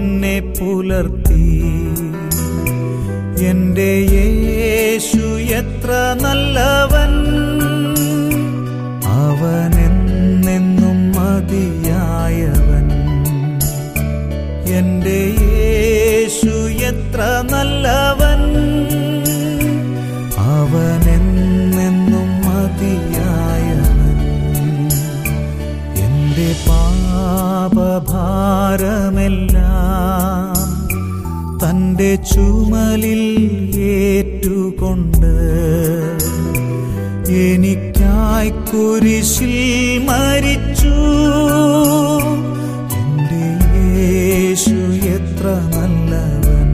എന്നെ പുലർത്തി എന്റെ യേശു എത്ര നല്ലവൻ അവനെന്നെന്നും മതിയായവൻ എന്റെ യേശു എത്ര നല്ലവൻ അവനെന്നെന്നും മതിയായവൻ എന്റെ പാപഭാരമെല്ലാം തന്റെ ചുമലിൽ ഏറ്റുകൊണ്ട് എനിക്കായി കുരിശിൽ മരിച്ചു എന്റെ യേശു എത്ര നല്ലവൻ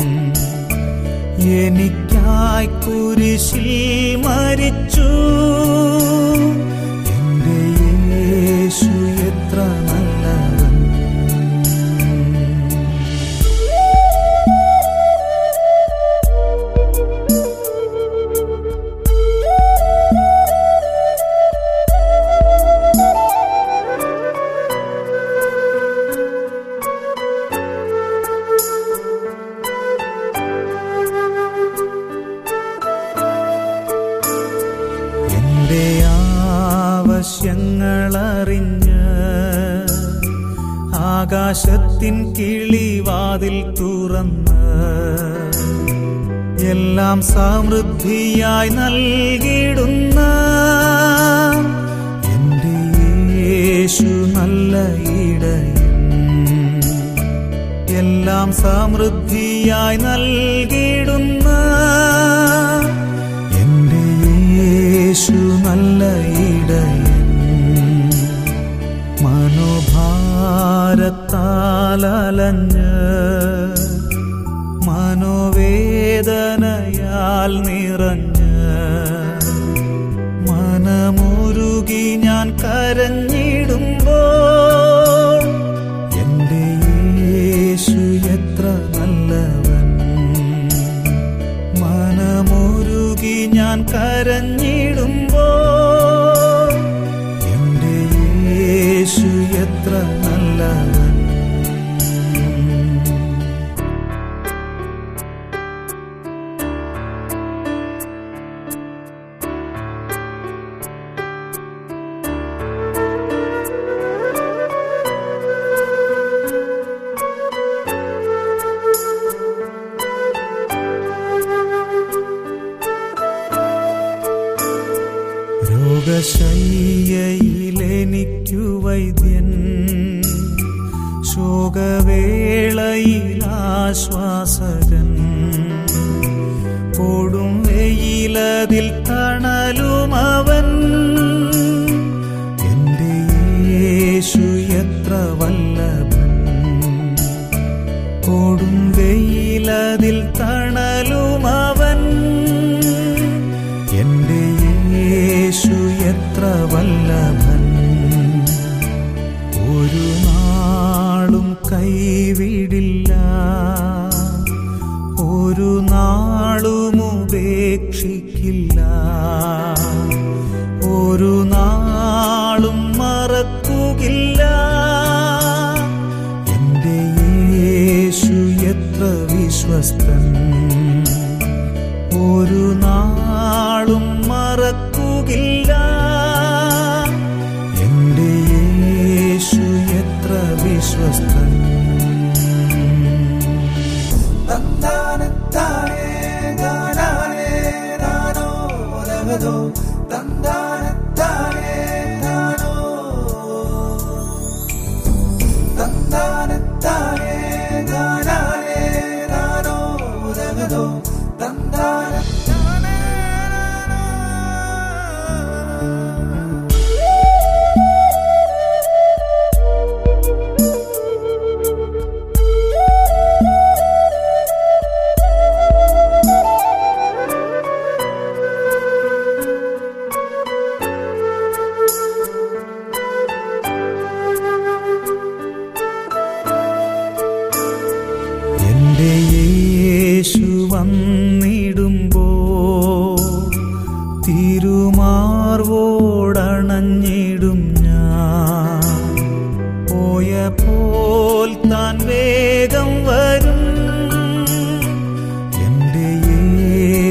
എനിക്കായി കുരിശിൽ മരിച്ചു എന്റെ യേശു എത്ര നല്ലവൻ എന്റെ ആവശ്യങ്ങളറിഞ്ഞ് ആകാശത്തിൻ കിളിവാതിൽ തുറന്ന് എല്ലാം സമൃദ്ധിയായി നൽകിടുന്ന എന്റെ യേശു നല്ല ഇടയൻ എല്ലാം സമൃദ്ധിയായി നൽകിടുന്ന എന്റെ യേശു നല്ല ഇടയൻ മനോഭാരത്താലഞ്ഞ് മനോവേദനയാൽ നിറഞ്ഞ് മനമുരുകി ഞാൻ കരഞ്ഞിടുമ്പോൾ എന്റെ യേശു എത്ര നല്ലവൻ മനമുരുകി ഞാൻ കരഞ്ഞിടുമ്പോൾ എന്റെ യേശു എത്ര നല്ലവൻ രോഗശയ്യയിലെനിക്കു വൈദ്യൻ ശോകവേളയിൽ ആശ്വാസകൻ കൊടും വെയിലതിൽ തണലുമവൻ എന്റെ യേശു എത്ര വല്ലഭൻ കൊടും വെയിലതിൽ തണലുമവൻ എന്റെ യേശു എത്ര വല്ലഭൻ ഒരു നാളും കൈവിടില്ല ഒരു നാളും ഉപേക്ഷിക്കില്ല ഒരു നാളും മറക്കുകില്ല എന്റെ യേശു എത്ര വിശ്വസ്തൻ ഒരു നാളും മറക്കുകില്ല എന്റെ യേശു എത്ര വിശ്വസ്തൻ തന്താനത്താനേ നാനാനേ നാനോ ഉലകതോ തന്താനത്താനേ നാനോ തന്താനത്താനേ നാനാനേ നാനോ ഉലകതോ തന്താനത്താനേ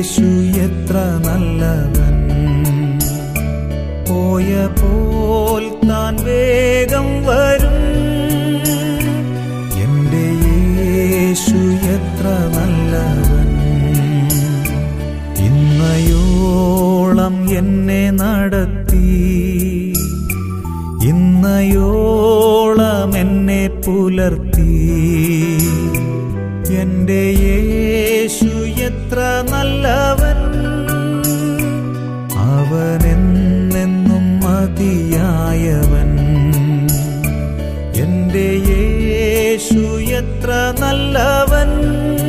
യേശു എത്ര നല്ലവൻ പോയ പോൽ താൻ വേഗം വരും എന്റെ യേശു എത്ര നല്ലവൻ ഇന്നയോളം എന്നെ നടത്തി ഇന്നയോളം എന്നെ പുലർത്തി എന്റെ യേശു എത്ര നല്ലവൻ അവനെന്നെന്നും മതിയായവൻ എന്റെ യേശു എത്ര നല്ലവൻ